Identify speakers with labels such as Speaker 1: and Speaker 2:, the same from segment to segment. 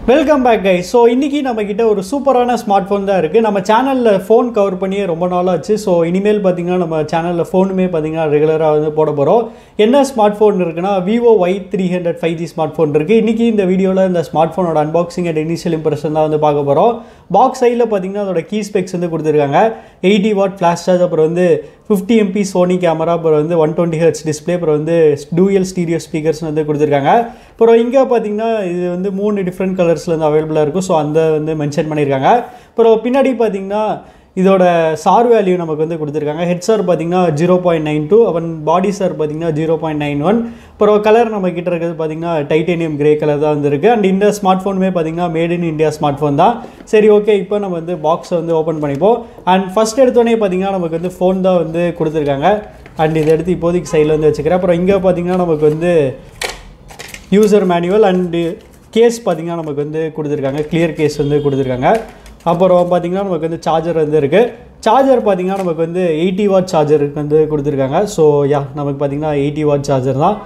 Speaker 1: welcome back guy so இன்றைக்கி நம்மக்கிட்ட ஒரு சூப்பரான ஸ்மார்ட் ஃபோன் தான் இருக்குது நம்ம சேனலில் ஃபோன் கவர் பண்ணியே ரொம்ப நாளாச்சு ஸோ இனிமேல் பார்த்தீங்கன்னா நம்ம சேனலில் ஃபோனுமே பார்த்தீங்கன்னா ரெகுலராக வந்து போட போகிறோம் என்ன ஸ்மார்ட் ஃபோன் இருக்குன்னா Vivo Y three hundred five G smart phone இருக்குது இன்றைக்கி இந்த வீடியோவில் இந்த ஸ்மார்ட் ஃபோனோட அன்பாக்சிங் அண்ட் இனிஷியல் இம்ப்ரெஷன் தான் வந்து பார்க்க போகிறோம் பாக்ஸ் சைடில் பார்த்தீங்கன்னா அதோட கீ ஸ்பெக்ஸ் வந்து கொடுத்துருக்காங்க எயிட்டி வாட் ஃப்ளாஷ் சார்ஜ் அப்புறம் வந்து ஃபிஃப்டி எம்பி சோனி கேமரா அப்புறம் வந்து ஒன் டுவெண்ட்டி ஹெர்ட்ஸ் டிஸ்பிளே அப்புறம் வந்து டூயல் ஸ்டீரியோ ஸ்பீக்கர்ஸ் வந்து கொடுத்துருக்காங்க அப்புறம் இங்கே பார்த்தீங்கன்னா இது வந்து மூணு டிஃப்ரெண்ட் கலர்ஸில் வந்து அவைலபிளாக இருக்கும் ஸோ அந்த வந்து மென்ஷன் பண்ணியிருக்காங்க அப்புறம் பின்னாடி பார்த்தீங்கன்னா இதோட சார் வேல்யூ நமக்கு வந்து கொடுத்துருக்காங்க ஹெட் சார் பார்த்தீங்கன்னா ஜீரோ பாயிண்ட் நைன் டூ அவன் பாடி சார் பார்த்தீங்கன்னா ஜீரோ பாயிண்ட் நைன் ஒன் அப்புறம் கலர் நம்ம கிட்ட இருக்கிறது பார்த்தீங்கன்னா டைட்டேனியம் கிரே கலர் தான் வந்துருக்கு அண்ட் இந்த ஸ்மார்ட் ஃபோனுமே பார்த்தீங்கன்னா made in India smart phone தான் சரி ஓகே இப்போ நம்ம வந்து பாக்ஸை வந்து ஓப்பன் பண்ணிப்போம் அண்ட் ஃபஸ்ட் எடுத்தோடனே பார்த்தீங்கன்னா நமக்கு வந்து ஃபோன் தான் வந்து கொடுத்துருக்காங்க அண்ட் இதை எடுத்து இப்போதைக்கு சைடில் வந்து வச்சுக்கிறேன் அப்புறம் இங்கே பார்த்தீங்கன்னா நமக்கு வந்து யூசர் மேனுவல் அண்டு கேஸ் பார்த்தீங்கன்னா நமக்கு வந்து கொடுத்துருக்காங்க கிளியர் கேஸ் வந்து கொடுத்துருக்காங்க அப்புறம் பார்த்தீங்கன்னா நமக்கு வந்து சார்ஜர் வந்து இருக்குது சார்ஜர் பார்த்தீங்கன்னா நமக்கு வந்து எயிட்டி வாட் சார்ஜர் வந்து கொடுத்துருக்காங்க ஸோ யா நமக்கு பார்த்தீங்கன்னா எயிட்டி வாட் சார்ஜர் தான்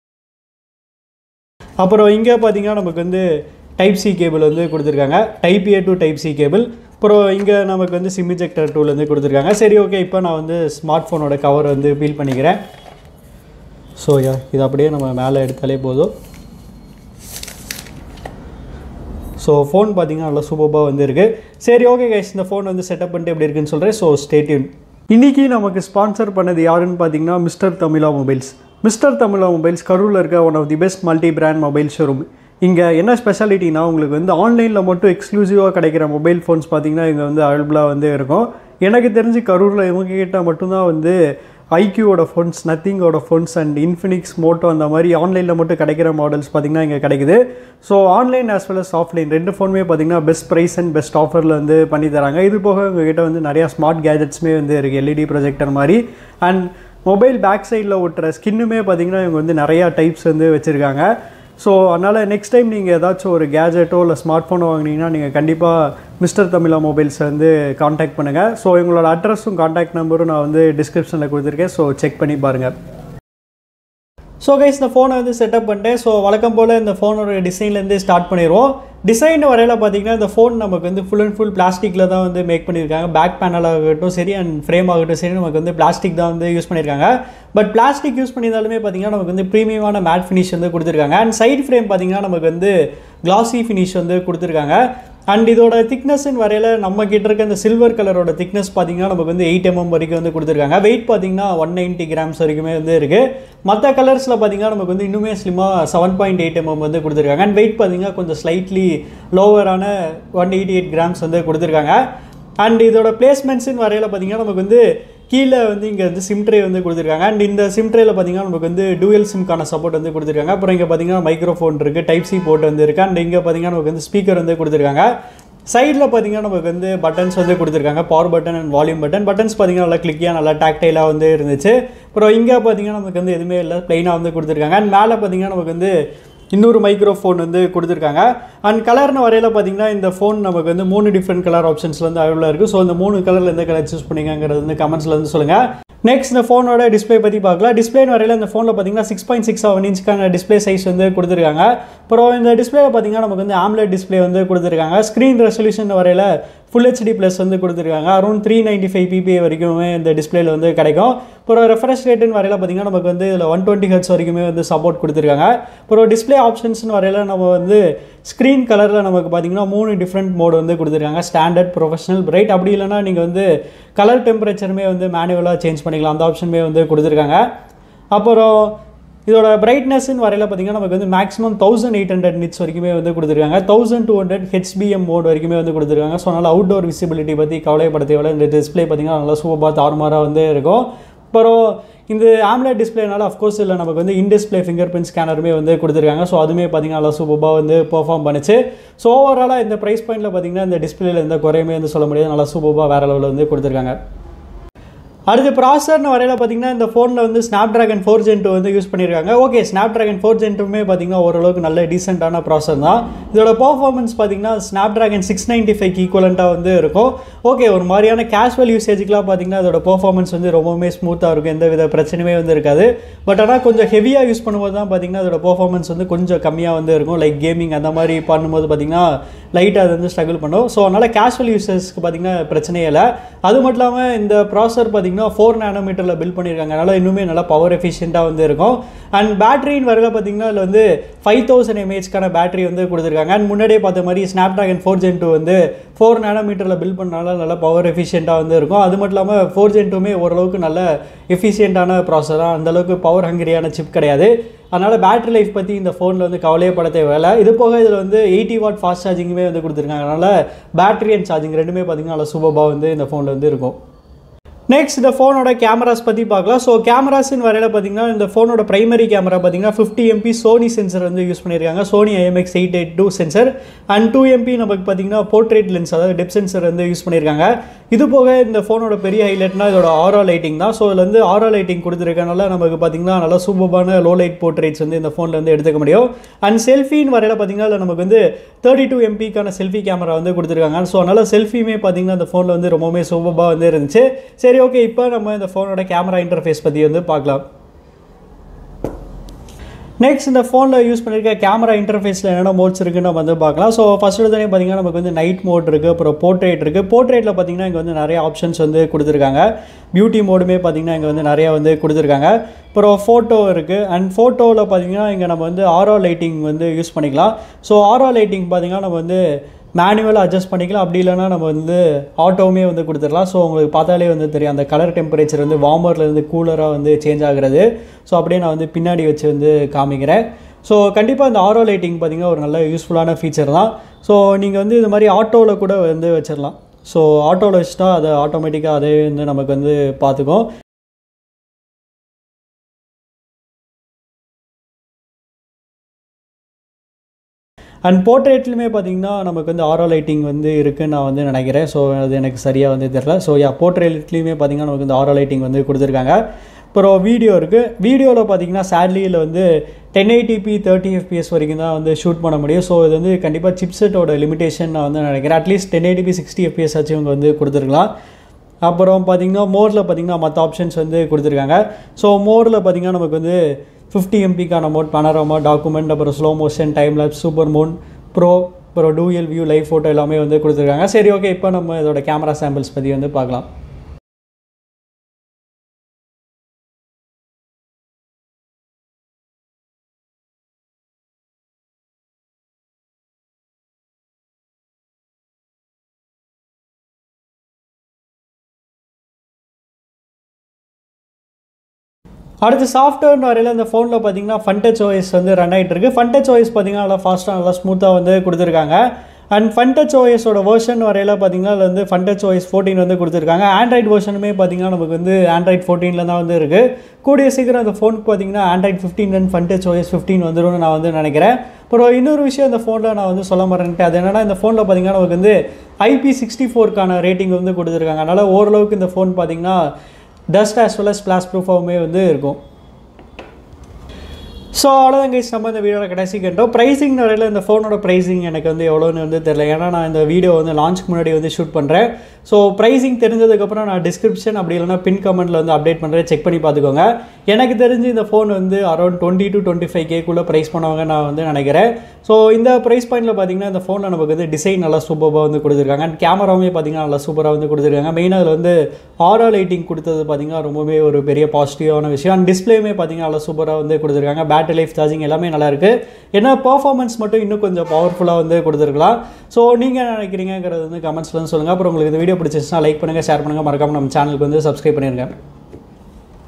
Speaker 1: அப்புறம் இங்கே பார்த்தீங்கன்னா நமக்கு வந்து டைப் சி கேபிள் வந்து கொடுத்துருக்காங்க type A to type C cable அப்புறம் இங்கே நமக்கு வந்து சிம் இஜெக்டர் டூல் வந்து கொடுத்துருக்காங்க சரி ஓகே இப்போ நான் வந்து ஸ்மார்ட் ஃபோனோட கவர் வந்து ஃபீல் பண்ணிக்கிறேன் ஸோ யா இது அப்படியே நம்ம மேலே எடுத்தாலே போதும் ஸோ ஃபோன் பார்த்தீங்கன்னா நல்லா சூப்பராக வந்து இருக்குது சரி ஓகே கைஸ் இந்த ஃபோன் வந்து செட்டப் பண்ணிட்டு எப்படி இருக்குன்னு சொல்கிறேன் ஸோ ஸ்டேட்யூன் இன்றைக்கி நமக்கு ஸ்பான்சர் பண்ணது யாருன்னு பார்த்தீங்கன்னா மிஸ்டர் தமிழா மொபைல்ஸ் மிஸ்டர் தமிழா மொபைல்ஸ் கரூரில் இருக்க one of the best multi brand mobile showroom இங்கே என்ன ஸ்பெஷாலிட்டினா உங்களுக்கு வந்து ஆன்லைனில் மட்டும் எக்ஸ்க்ளூசிவாக கிடைக்கிற மொபைல் ஃபோன்ஸ் பார்த்தீங்கன்னா இங்கே வந்து அவைலபிளாக வந்து இருக்கும் எனக்கு தெரிஞ்சு கரூரில் இவங்க கிட்ட மட்டும்தான் வந்து ஐக்யூவோட ஃபோன்ஸ் நத்திங்கோட ஃபோன்ஸ் அண்ட் இன்ஃபினிக்ஸ் மோட்டோ அந்த மாதிரி ஆன்லைனில் மட்டும் கிடைக்கிற மாடல்ஸ் பார்த்திங்கன்னா இங்கே கிடைக்குது so online as well as offline ரெண்டு ஃபோனுமே பார்த்திங்கன்னா பெஸ்ட் ப்ரைஸ் அண்ட் பெஸ்ட் ஆஃபரில் வந்து பண்ணி தராங்க இது போக உங்ககிட்ட வந்து நிறையா ஸ்மார்ட் கேஜெட்ஸுமே வந்து இருக்குது எல்இடி ப்ரொஜெக்டர் மாதிரி அண்ட் மொபைல் பேக் சைடில் ஒட்டுற ஸ்கின்னுமே பார்த்திங்கன்னா இவங்க வந்து நிறையா டைப்ஸ் வந்து வச்சுருக்காங்க ஸோ அதனால் நெக்ஸ்ட் டைம் நீங்கள் ஏதாச்சும் ஒரு கேஜெட்டோ இல்லை ஸ்மார்ட் ஃபோனோ வாங்கினீங்கன்னா நீங்கள் கண்டிப்பாக மிஸ்டர் தமிழா மொபைல்ஸை வந்து காண்டாக்ட் பண்ணுங்கள் ஸோ எங்களோட அட்ரஸும் காண்டாக்ட் நம்பரும் நான் வந்து டிஸ்கிரிப்ஷனில் கொடுத்துருக்கேன் ஸோ செக் பண்ணி பாருங்கள் ஸோ கைஸ் இந்த ஃபோனை வந்து செட்டப் பண்ணிட்டேன் ஸோ வழக்கம் போல் இந்த ஃபோனோட டிசைன்லேருந்து ஸ்டார்ட் பண்ணிடுவோம் டிசைன் வரையில் பார்த்தீங்கன்னா இந்த ஃபோன் நமக்கு வந்து ஃபுல் அண்ட் ஃபுல் பிளாஸ்டிக்கில் தான் வந்து மேக் பண்ணியிருக்காங்க பேக் பேனல் ஆகட்டும் சரி அண்ட் ஃப்ரேம் ஆகட்டும் சரி நமக்கு வந்து பிளாஸ்டிக் தான் வந்து யூஸ் பண்ணியிருக்காங்க பட் பிளாஸ்டிக் யூஸ் பண்ணியிருந்தாலுமே பார்த்தீங்கன்னா நமக்கு வந்து ப்ரீமியமான மேட் ஃபினிஷ் வந்து கொடுத்துருக்காங்க அண்ட் சைடு ஃப்ரேம் பார்த்தீங்கன்னா நமக்கு வந்து கிளாசி ஃபினிஷ் வந்து கொடுத்துருக்காங்க அண்ட் இதோட திக்னஸ்ன்னு வரையில் நம்ம கிட்ட இருக்க இந்த சில்வர் கலரோட திக்னஸ் பார்த்தீங்கன்னா நமக்கு வந்து எயிட் எம்எம் வரைக்கும் வந்து கொடுத்துருக்காங்க வெயிட் பார்த்தீங்கன்னா ஒன் நைன்ட்டி கிராம்ஸ் வரைக்குமே வந்து இருக்குது மற்ற கலர்ஸில் பார்த்தீங்கன்னா நமக்கு வந்து இன்னுமே ஸ்லிமாக செவன் பாயிண்ட் எயிட் எம்எம் வந்து கொடுத்துருக்காங்க அண்ட் வெயிட் பார்த்தீங்கன்னா கொஞ்சம் ஸ்லைட்லி லோவரான ஒன் எயிட்டி எயிட் கிராம்ஸ் வந்து கொடுத்துருக்காங்க அண்ட் இதோட பிளேஸ்மெண்ட்ஸ்னு வரையில் பார்த்தீங்கன்னா நமக்கு வந்து கீழே வந்து இங்கே வந்து சிம் ட்ரே வந்து கொடுத்துருக்காங்க அண்ட் இந்த சிம் ட்ரேல பார்த்தீங்கன்னா நமக்கு வந்து டூயல் சிம்க்கான சப்போர்ட் வந்து கொடுத்துருக்காங்க அப்புறம் இங்கே பார்த்தீங்கன்னா மைக்ரோஃபோன் இருக்குது டைப் சி போர்ட் வந்து இருக்குது அண்ட் இங்கே பார்த்தீங்கன்னா நமக்கு வந்து ஸ்பீக்கர் வந்து கொடுத்துருக்காங்க சைடில் பார்த்தீங்கன்னா நமக்கு வந்து பட்டன்ஸ் வந்து கொடுத்துருக்காங்க power button and volume button buttons பார்த்தீங்கன்னா நல்லா கிளிக்கியாக நல்லா டாக்டைலாக வந்து இருந்துச்சு அப்புறம் இங்கே பார்த்தீங்கன்னா நமக்கு வந்து எதுவுமே இல்லை ப்ளைனாக வந்து கொடுத்துருக்காங்க அண்ட் மேலே பார்த்தீங்கன்னா நமக்கு வந்து இன்னொரு மைக்ரோஃபோன் வந்து கொடுத்துருக்காங்க அண்ட் கலர்னு வரையில் பார்த்தீங்கன்னா இந்த ஃபோன் நமக்கு வந்து மூணு டிஃப்ரெண்ட் கலர் ஆப்ஷன்ஸில் வந்து அவைலபிளாக இருக்குது ஸோ இந்த மூணு கலரில் எந்த கலர் சூஸ் பண்ணிங்கிறது வந்து கமெண்ட்ஸில் வந்து சொல்லுங்கள் நெக்ஸ்ட் இந்த ஃபோனோட டிஸ்பிளே பற்றி பார்க்கலாம் டிஸ்பிளேன்னு வரையில் இந்த ஃபோனில் பார்த்தீங்கன்னா சிக்ஸ் பாயிண்ட் சிக்ஸ் செவன் இன்ச்சுக்கான டிஸ்பிளே சைஸ் வந்து கொடுத்துருக்காங்க அப்புறம் இந்த டிஸ்பிளேல பார்த்தீங்கன்னா நமக்கு வந்து ஆம்லெட் டிஸ்பிளே வந்து கொடுத்துருக்காங்க ஸ்க்ரீன் ரெசல்யூஷன் வரையில் ஃபுல் ஹெச்டி ப்ளஸ் வந்து கொடுத்துருக்காங்க around three ninety five PPI வரைக்குமே இந்த டிஸ்பிளேல வந்து கிடைக்கும் அப்புறம் ரெஃப்ரெஷ் ரேட்டுன்னு வரையில் பார்த்தீங்கன்னா நமக்கு வந்து இதில் ஒன் டுவெண்ட்டி ஹெட்ஸ் வரைக்குமே வந்து சப்போர்ட் கொடுத்துருக்காங்க அப்புறம் டிஸ்பிளே ஆப்ஷன்ஸ்னு வரையில் நம்ம வந்து ஸ்க்ரீன் கலரில் நமக்கு பார்த்தீங்கன்னா மூணு டிஃப்ரெண்ட் மோடு வந்து கொடுத்துருக்காங்க ஸ்டாண்டர்ட் ப்ரொஃபஷனல் பிரைட் அப்படி இல்லைனா நீங்கள் வந்து கலர் டெம்பரேச்சருமே வந்து மேனுவலாக சேஞ்ச் பண்ணிக்கலாம் அந்த ஆப்ஷனுமே வந்து கொடுத்துருக்காங்க அப்புறம் இதோட பிரைட்னஸ்ன்னு வரையில் பார்த்தீங்கன்னா நமக்கு வந்து maximum thousand eight hundred nits வரைக்குமே வந்து கொடுத்துருக்காங்க thousand two hundred HBM mode வரைக்குமே வந்து கொடுத்துருக்காங்க ஸோ அதனால் அவுட்டோர் விசிபிலிட்டி பற்றி கவலைப்பட தேவையில்ல இந்த டிஸ்பிளே பார்த்தீங்கன்னா நல்லா சூப்பராக தாறுமாறாக வந்து இருக்கும் அப்புறம் இந்த ஆம்லெட் டிஸ்பிளேனால அஃப்கோர்ஸ் இல்லை நமக்கு வந்து இன் டிஸ்பிளே ஃபிங்கர் பிரிண்ட் ஸ்கேனருமே வந்து கொடுத்துருக்காங்க ஸோ அதுவுமே பார்த்தீங்கன்னா நல்லா சூப்பராக வந்து பெர்ஃபார்ம் பண்ணுச்சு ஸோ ஓவராலாக இந்த ப்ரைஸ் பாயிண்ட்டில் பார்த்தீங்கன்னா இந்த டிஸ்பிளேல எந்த குறையுமே வந்து சொல்ல முடியாது நல்லா சூப்பராக வேறு லெவலில் வந்து கொடுத்துருக்காங்க அடுத்து ப்ராசர்னு வரையில் பார்த்தீங்கன்னா இந்த ஃபோனில் வந்து Snapdragon four gen two வந்து யூஸ் பண்ணியிருக்காங்க okay Snapdragon four gen டூமே பார்த்தீங்கன்னா ஓரளவுக்கு நல்ல டீசெண்டான ப்ராசர் தான் இதோட பர்ஃபார்மன்ஸ் பார்த்தீங்கன்னா Snapdragon six ninety five ஈக்குவலண்ட்டாக வந்து இருக்கும் ஓகே ஒரு மாதிரியான கேஷுவல் யூசேஜுக்குலாம் பார்த்தீங்கன்னா அதோட பர்ஃபார்மன்ஸ் வந்து ரொம்பவுமே ஸ்மூத்தாக இருக்கும் எந்த வித பிரச்சனையுமே வந்து இருக்காது பட் ஆனால் கொஞ்சம் ஹெவியாக யூஸ் பண்ணும்போது தான் பார்த்தீங்கன்னா அதோட பர்ஃபார்மன்ஸ் வந்து கொஞ்சம் கம்மியாக வந்து இருக்கும் லைக் கேமிங் அந்த மாதிரி பண்ணும்போது பார்த்தீங்கன்னா லைட்டாக அது வந்து ஸ்ட்ரகிள் பண்ணும் ஸோ அதனால் கேஷுவல் யூசர்ஸ்க்கு பார்த்தீங்கன்னா பிரச்சனையே இல்லை அது மட்டும் இல்லாமல் இந்த ப்ராசர் பார்த்தீங்கன்னா ஃபோர் நேனோமீட்டரில் பில்ட் பண்ணியிருக்காங்க அதனால் இன்னுமே நல்லா பவர் எஃபிஷியண்ட்டாக வந்து இருக்கும் அண்ட் பேட்டரின்னு வரல பார்த்தீங்கன்னா அதில் வந்து ஃபைவ் தௌசண்ட் எம்ஏஹெச்க்கான பேட்டரி வந்து கொடுத்துருக்காங்க அண்ட் முன்னாடியே பார்த்த மாதிரி Snapdragon four gen two வந்து ஃபோர் நேனோமீட்டரில் பில்ட் பண்ணனால நல்லா பவர் எஃபிஷியண்ட்டாக வந்து இருக்கும் அது மட்டும் இல்லாமல் ஃபோர் ஜென் டூமே ஓரளவுக்கு நல்ல எஃபிஷியண்ட்டான ப்ராசர் தான் அந்தளவுக்கு பவர் ஹங்கரியான சிப் கிடையாது அதனால் பேட்டரி லைஃப் பற்றி இந்த ஃபோனில் வந்து கவலையே பட தேவையில்லை இது போக இதில் வந்து எயிட்டி வாட் ஃபாஸ்ட் சார்ஜிங்குமே வந்து கொடுத்துருக்காங்க அதனால் பேட்டரி அண்ட் சார்ஜிங் ரெண்டுமே பார்த்தீங்கன்னா நல்லா சூப்பராக வந்து இந்த ஃபோனில் வந்து இருக்கும் நெக்ஸ்ட் இந்த ஃபோனோட கேமராஸ் பற்றி பார்க்கலாம் ஸோ கேமராஸ்னு வரையில் பார்த்தீங்கன்னா இந்த ஃபோனோட பிரைமரி கேமரா பார்த்தீங்கன்னா ஃபிஃப்டி எம்பி சோனி சென்சர் வந்து யூஸ் பண்ணியிருக்காங்க Sony IMX eight eight two sensor and two MP நமக்கு பார்த்தீங்கன்னா போர்ட்ரேட் லென்ஸ் அதாவது டெப் சென்சர் வந்து யூஸ் பண்ணியிருக்காங்க இது போக இந்த ஃபோனோட பெரிய ஹைலைட்னா இதோட ஆரா லைட்டிங் தான் ஸோ இதில் வந்து ஆரா லைட்டிங் கொடுத்துருக்கனால நமக்கு பார்த்தீங்கன்னா நல்லா சூப்பரான லோ லைட் போர்ட்ரேட்ஸ் வந்து இந்த ஃபோனில் வந்து எடுத்துக்க முடியும் அண்ட் செல்ஃபின்னு வரையில் பார்த்தீங்கன்னா இதில் நமக்கு வந்து தேர்ட்டி டூ எம்பிக்கான செல்ஃபி கேமரா வந்து கொடுத்துருக்காங்க ஸோ அதனால் செல்ஃபியுமே பார்த்தீங்கன்னா இந்த ஃபோனில் வந்து ரொம்பவுமே சூப்பராக வந்து இருந்துச்சு சரி ஓகே இப்போ நம்ம இந்த ஃபோனோட கேமரா இன்டர்ஃபேஸ் பற்றி வந்து பார்க்கலாம் நெக்ஸ்ட் இந்த ஃபோனில் யூஸ் பண்ணியிருக்க கேமரா இன்டர்ஃபேஸில் என்னென்ன மோட்ஸ் இருக்குன்னு நம்ம வந்து பார்க்கலாம் ஸோ ஃபஸ்ட் எடுத்தோடனே பார்த்தீங்கன்னா நமக்கு வந்து நைட் மோட் இருக்குது அப்புறம் போர்ட்ரேட் இருக்குது போர்ட்ரேட்டில் பார்த்தீங்கன்னா இங்கே வந்து நிறைய ஆப்ஷன்ஸ் வந்து கொடுத்துருக்காங்க பியூட்டி மோடுமே பார்த்தீங்கன்னா இங்கே வந்து நிறையா வந்து கொடுத்துருக்காங்க அப்புறம் ஃபோட்டோ இருக்குது அண்ட் ஃபோட்டோவில் பார்த்தீங்கன்னா இங்கே நம்ம வந்து ஆரோ லைட்டிங் வந்து யூஸ் பண்ணிக்கலாம் ஸோ ஆரோ லைட்டிங் பார்த்தீங்கன்னா நம்ம வந்து மேனுவலாக அட்ஜஸ்ட் பண்ணிக்கலாம் அப்படி இல்லைனா நம்ம வந்து ஆட்டோவுமே வந்து கொடுத்துடலாம் ஸோ உங்களுக்கு பார்த்தாலே வந்து தெரியும் அந்த கலர் டெம்பரேச்சர் வந்து வார்மர்லேருந்து கூலராக வந்து சேஞ்ச் ஆகுறது ஸோ அப்படியே நான் வந்து பின்னாடி வச்சு வந்து காமிக்கிறேன் ஸோ கண்டிப்பாக இந்த ஆரோ லைட்டிங் பார்த்திங்கன்னா ஒரு நல்ல யூஸ்ஃபுல்லான ஃபீச்சர் தான் ஸோ நீங்கள் வந்து இது மாதிரி ஆட்டோவில் கூட வந்து வச்சிடலாம் ஸோ ஆட்டோவில் வச்சுட்டா அதை ஆட்டோமேட்டிக்காக அதே வந்து நமக்கு வந்து பார்த்துக்கும் அண்ட் போர்ட்ரேட்லையுமே பார்த்தீங்கன்னா நமக்கு வந்து ஆரோ லைட்டிங் வந்து இருக்குன்னு நான் வந்து நினைக்கிறேன் ஸோ அது எனக்கு சரியாக வந்து தெரில ஸோ யா போர்ட்ரேட்லேயுமே பார்த்தீங்கன்னா நமக்கு வந்து ஆரோ லைட்டிங் வந்து கொடுத்துருக்காங்க அப்புறம் வீடியோ இருக்குது வீடியோவில் பார்த்தீங்கன்னா சேட்லியில் வந்து டென் எயிட்டிபி தேர்ட்டி எஃபிஎஸ் வரைக்கும் தான் வந்து ஷூட் பண்ண முடியும் ஸோ இது வந்து கண்டிப்பாக சிப்செட்டோட லிமிடேஷன் நான் வந்து நினைக்கிறேன் at least ten eighty p sixty FPS ஆச்சு இவங்க வந்து கொடுத்துருக்கலாம் அப்புறம் பார்த்தீங்கன்னா மோரில் பார்த்தீங்கன்னா மற்ற ஆப்ஷன்ஸ் வந்து கொடுத்துருக்காங்க ஸோ மோரில் பார்த்தீங்கன்னா நமக்கு வந்து ஃபிஃப்டி எம்பிக்கான மோட் பனரோமா டாக்குமெண்ட் அப்புறம் slow motion time lapse super moon pro அப்புறம் டூயல் வியூ லைவ் ஃபோட்டோ எல்லாமே வந்து கொடுத்துருக்காங்க சரி ஓகே இப்போ நம்ம இதோட கேமரா சாம்பிள்ஸ் பற்றி வந்து பார்க்கலாம் அடுத்து சாஃப்ட்வேர்னு வரையில் இந்த ஃபோனில் பார்த்தீங்கன்னா ஃபன்டச் ஓஎஸ் வந்து ரன் ஆகிட்டு இருக்கு ஃபன்டச் ஓஎஸ் பார்த்தீங்கன்னா நல்லா ஃபாஸ்ட்டாக நல்லா ஸ்மூத்தாக வந்து கொடுத்துருக்காங்க அண்ட் ஃபன்டச் ஓஎஸோட வேர்ஷன் வரையில் பார்த்தீங்கன்னா அதில் வந்து ஃபன்டச் ஓஎஸ் ஃபோர்டீன் வந்து கொடுத்துருக்காங்க ஆண்ட்ராய்ட் வேர்ஷனுமே பார்த்தீங்கன்னா நமக்கு வந்து ஆண்ட்ராய்ட் ஃபோர்டீனில் தான் வந்து இருக்குது கூடிய சீக்கிரம் அந்த ஃபோனுக்கு பார்த்தீங்கன்னா Android fifteen and Funtouch OS fifteen வந்துரும்னு நான் வந்து நினைக்கிறேன் அப்புறம் இன்னொரு விஷயம் இந்த ஃபோனில் நான் வந்து சொல்ல மறந்துட்டேன் அது என்னன்னா இந்த ஃபோனில் பார்த்தீங்கன்னா நமக்கு வந்து ஐபி சிக்ஸ்டி ஃபோர்க்கான ரேட்டிங் வந்து கொடுத்துருக்காங்க அதனால் ஓரளவுக்கு இந்த ஃபோன் பார்த்தீங்கன்னா dust as well as splash ப்ரூஃபாகவுமே வந்து இருக்கும் ஸோ அவ்வளோதான் கைஸ் நம்ம இந்த வீடியோவில் கடைசி கேட்டோம் ப்ரைஸிங் வரையில் இந்த ஃபோனோட ப்ரைஸிங் எனக்கு வந்து எவ்வளோன்னு வந்து தெரில ஏன்னா நான் இந்த வீடியோ வந்து லான்ச்சுக்கு முன்னாடி வந்து ஷூட் பண்ணுறேன் ஸோ ப்ரைஸிங் தெரிஞ்சதுக்கப்புறம் நான் டிஸ்கிரிப்ஷன் அப்படி இல்லைனா பின் கமெண்ட்டில் வந்து அப்டேட் பண்ணுறேன் செக் பண்ணி பார்த்துக்கோங்க எனக்கு தெரிஞ்சு இந்த ஃபோன் வந்து around twenty two twenty five கேக்குள்ளே ப்ரைஸ் பண்ணுவாங்க நான் வந்து நினைக்கிறேன் ஸோ இந்த ப்ரைஸ் பாயிண்டில் பார்த்தீங்கன்னா இந்த ஃபோனில் நமக்கு வந்து டிசைன் நல்லா சூப்பராக வந்து கொடுத்துருக்காங்க அண்ட் கேமராவுமே பார்த்தீங்கன்னா நல்லா சூப்பராக வந்து கொடுத்துருக்காங்க மெயினாக அதில் வந்து ஆரா லைட்டிங் கொடுத்தது பார்த்தீங்கன்னா ரொம்பவே ஒரு பெரிய பாசிட்டிவான விஷயம் அண்ட் டிஸ்பிளேமே பார்த்தீங்கன்னா நல்லா சூப்பராக வந்து கொடுத்துருக்காங்க பேட்டரி லைஃப் சார்ஜிங் எல்லாமே நல்லா இருக்குது ஏன்னா பர்ஃபார்மன்ஸ் மட்டும் இன்னும் கொஞ்சம் பவர்ஃபுல்லாக வந்து கொடுத்துருக்கலாம் ஸோ நீங்கள் என்ன நினைக்கிறீங்கிறது வந்து கமெண்ட்ஸ்ல வந்து சொல்லுங்கள் அப்புறம் உங்களுக்கு இந்த வீடியோ பிடிச்சிச்சுன்னா லைக் பண்ணுங்கள் ஷேர் பண்ணுங்கள் மறக்காமல் நம்ம சேனலுக்கு வந்து சப்ஸ்கிரைப் பண்ணிருங்க